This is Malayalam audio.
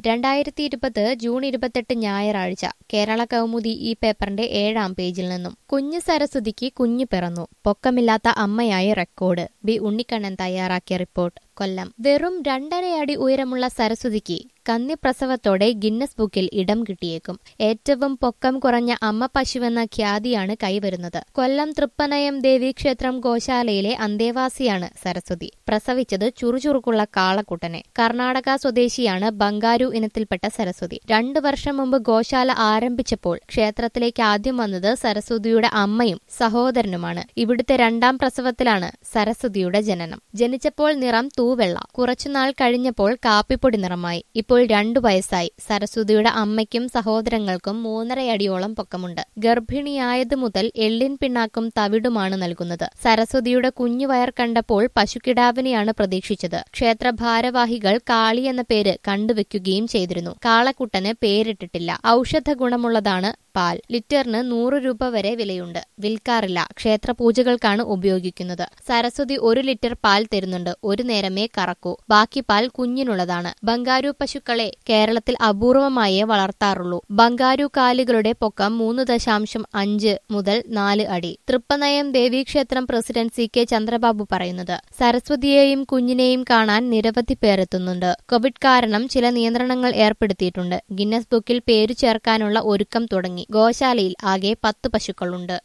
രണ്ടായിരത്തി ഇരുപത് ജൂൺ ഇരുപത്തെട്ട് ഞായറാഴ്ച കേരള കൗമുദി ഈ പേപ്പറിന്റെ ഏഴാം പേജിൽ നിന്നും കുഞ്ഞു സരസ്വതിക്ക് കുഞ്ഞു പിറന്നു പൊക്കമില്ലാത്ത അമ്മയായി റെക്കോർഡ് ബി ഉണ്ണിക്കണ്ണൻ തയ്യാറാക്കിയ റിപ്പോർട്ട് കൊല്ലം വെറും രണ്ടരയടി ഉയരമുള്ള സരസ്വതിക്ക് കന്നിപ്രസവത്തോടെ ഗിന്നസ് ബുക്കിൽ ഇടം കിട്ടിയേക്കും ഏറ്റവും പൊക്കം കുറഞ്ഞ അമ്മ പശുവെന്ന ഖ്യാതിയാണ് കൈവരുന്നത് കൊല്ലം തൃപ്പനയം ദേവീക്ഷേത്രം ഗോശാലയിലെ അന്തേവാസിയാണ് സരസ്വതി പ്രസവിച്ചത് ചുറുചുറുക്കുള്ള കാളക്കുട്ടനെ കർണാടക സ്വദേശിയാണ് ബംഗാരു ഇനത്തിൽപ്പെട്ട സരസ്വതി രണ്ടു വർഷം മുമ്പ് ഗോശാല ആരംഭിച്ചപ്പോൾ ക്ഷേത്രത്തിലേക്ക് ആദ്യം വന്നത് സരസ്വതിയുടെ അമ്മയും സഹോദരനുമാണ് ഇവിടുത്തെ രണ്ടാം പ്രസവത്തിലാണ് സരസ്വതിയുടെ ജനനം ജനിച്ചപ്പോൾ നിറം തൂവെള്ള കുറച്ചുനാൾ കഴിഞ്ഞപ്പോൾ കാപ്പിപ്പൊടി നിറമായി ഇപ്പോൾ രണ്ടു വയസ്സായി സരസ്വതിയുടെ അമ്മയ്ക്കും സഹോദരങ്ങൾക്കും മൂന്നരയടിയോളം പൊക്കമുണ്ട് ഗർഭിണിയായതു മുതൽ എള്ളിൻ പിണ്ണാക്കും തവിടുമാണ് നൽകുന്നത് സരസ്വതിയുടെ കുഞ്ഞുവയർ കണ്ടപ്പോൾ പശുക്കിടാവിനെയാണ് പ്രതീക്ഷിച്ചത് ക്ഷേത്ര ഭാരവാഹികൾ കാളി എന്ന പേര് കണ്ടുവെക്കുകയും ചെയ്തിരുന്നു കാളക്കുട്ടന് പേരിട്ടിട്ടില്ല ഔഷധ ഗുണമുള്ളതാണ് പാൽ ലിറ്ററിന് നൂറ് രൂപ വരെ വിലയുണ്ട് വിൽക്കാറില്ല ക്ഷേത്ര പൂജകൾക്കാണ് ഉപയോഗിക്കുന്നത് സരസ്വതി ഒരു ലിറ്റർ പാൽ തരുന്നുണ്ട് ഒരു നേരമേ കറക്കൂ ബാക്കി പാൽ കുഞ്ഞിനുള്ളതാണ് ബംഗാരു പശുക്കളെ കേരളത്തിൽ അപൂർവമായേ വളർത്താറുള്ളൂ ബംഗാരു കാലുകളുടെ പൊക്കം മൂന്ന് ദശാംശം അഞ്ച് മുതൽ നാല് അടി തൃപ്പനയം ദേവീക്ഷേത്രം പ്രസിഡന്റ് സി കെ ചന്ദ്രബാബു പറയുന്നത് സരസ്വതിയെയും കുഞ്ഞിനെയും കാണാൻ നിരവധി പേർ എത്തുന്നുണ്ട് കോവിഡ് കാരണം ചില നിയന്ത്രണങ്ങൾ ഏർപ്പെടുത്തിയിട്ടുണ്ട് ഗിന്നസ് ബുക്കിൽ പേരു ചേർക്കാനുള്ള ഒരുക്കം തുടങ്ങി ഗോശാലയിൽ ആകെ പത്ത് പശുക്കളുണ്ട്